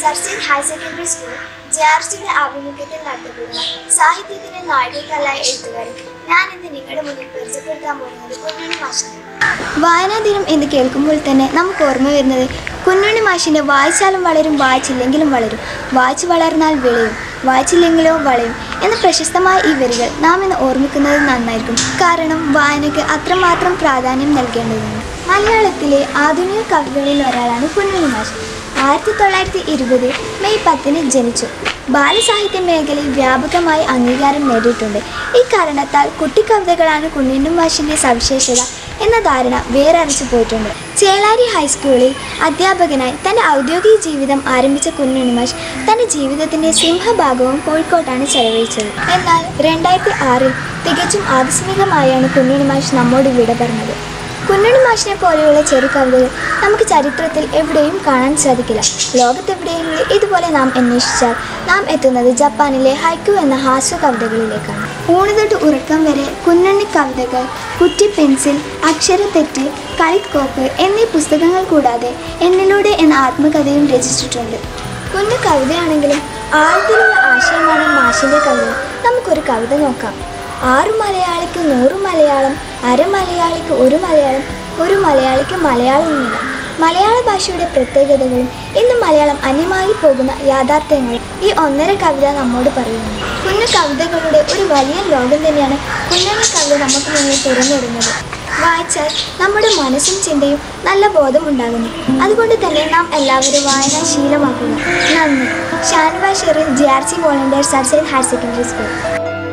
സർസീൻ higher secondary school J R സിയുടെ ആഭിമുഖ്യത്തിൽ നടത്തപ്പെടുന്ന സാഹിത്യത്തിന്റെ നാഴികക്കല്ലായ എഴുത്തുകാരൻ ഞാൻ ഇന്ന് നിങ്ങളുടെ മുന്നിൽ പരിചയപ്പെടുത്താൻ പോകുന്നത് കുഞ്ഞുണ്ണി മാഷിനെ വായനാ ദിനം എന്ന് കേൾക്കുമ്പോൾ തന്നെ നമുക്ക് ഓർമ്മ വരുന്നത് കുഞ്ഞുണ്ണി മാഷിന്റെ വായിച്ചാലും വളരും വായിച്ചില്ലെങ്കിലും വളരും വായിച്ചു വളർന്നാൽ വിളയും വായിച്ചില്ലെങ്കിലോ വളയും എന്ന പ്രശസ്തമായ ഈ വരികൾ നാം ഇന്ന് ഓർമ്മിക്കുന്നത് നന്നായിരിക്കും കാരണം വായനയ്ക്ക് അത്രമാത്രം പ്രാധാന്യം നൽകേണ്ടതുണ്ട് മലയാളത്തിലെ ആധുനിക കവികളിൽ ഒരാളാണ് കുഞ്ഞുണ്ണി മാഷ് ആയിരത്തി തൊള്ളായിരത്തി ഇരുപത് മെയ് പത്തിന് ജനിച്ചു ബാലസാഹിത്യ മേഖലയിൽ വ്യാപകമായി അംഗീകാരം നേടിയിട്ടുണ്ട് ഈ കാരണത്താൽ കുട്ടിക്കവിതകളാണ് കുഞ്ഞുണ്ണി മാഷിൻ്റെ സവിശേഷത എന്ന ധാരണ വേററിച്ചു പോയിട്ടുണ്ട് ചേളാരി ഹൈസ്കൂളിൽ അധ്യാപകനായി തൻ്റെ ഔദ്യോഗിക ജീവിതം ആരംഭിച്ച കുഞ്ഞുണ്ണി മാഷ് തൻ്റെ ജീവിതത്തിൻ്റെ സിംഹഭാഗവും കോഴിക്കോട്ടാണ് ചെലവഴിച്ചത് എന്നാൽ രണ്ടായിരത്തി ആറിൽ തികച്ചും ആകസ്മികമായാണ് കുഞ്ഞുണ്ണി മാഷ് നമ്മോട് വിട പറഞ്ഞത് കുഞ്ഞുണ്ണി മാഷിനെ പോലെയുള്ള ചെറുകവിതകൾ നമുക്ക് ചരിത്രത്തിൽ എവിടെയും കാണാൻ സാധിക്കില്ല ലോകത്തെവിടെയെങ്കിലും ഇതുപോലെ നാം അന്വേഷിച്ചാൽ നാം എത്തുന്നത് ജപ്പാനിലെ ഹൈക്കു എന്ന ഹാസ്യ കവിതകളിലേക്കാണ് ഊണുതൊട്ട് ഉറക്കം വരെ കുഞ്ഞുണ്ണി കവിതകൾ കുറ്റി പെൻസിൽ അക്ഷരത്തെറ്റ് കളിക്കോപ്പ് എന്നീ പുസ്തകങ്ങൾ കൂടാതെ എന്നിലൂടെ എന്ന ആത്മകഥയും രചിച്ചിട്ടുണ്ട് കുഞ്ഞു കവിതയാണെങ്കിലും ആഴത്തിലുള്ള ആശയമാണ് മാഷിൻ്റെ കവിത നമുക്കൊരു കവിത നോക്കാം ആറു മലയാളിക്ക് നൂറ് മലയാളം അര മലയാളിക്ക് ഒരു മലയാളം ഒരു മലയാളിക്ക് മലയാളവുമില്ല മലയാള ഭാഷയുടെ പ്രത്യേകതകളും ഇന്ന് മലയാളം അന്യമായി പോകുന്ന യാഥാർത്ഥ്യങ്ങൾ ഈ ഒന്നര കവിത നമ്മോട് പറയുന്നു കുഞ്ഞു കവിതകളുടെ ഒരു വലിയ ലോകം തന്നെയാണ് കുഞ്ഞുണ്ണി കവിത നമുക്ക് മുന്നിൽ തുറന്നിടുന്നത് വായിച്ചാൽ നമ്മുടെ മനസ്സും ചിന്തയും നല്ല ബോധം ഉണ്ടാകുന്നു അതുകൊണ്ട് തന്നെ നാം എല്ലാവരും വായന ശീലമാക്കുക നന്ദി Shanva Sherin J R C volunteer Sarsine higher secondary school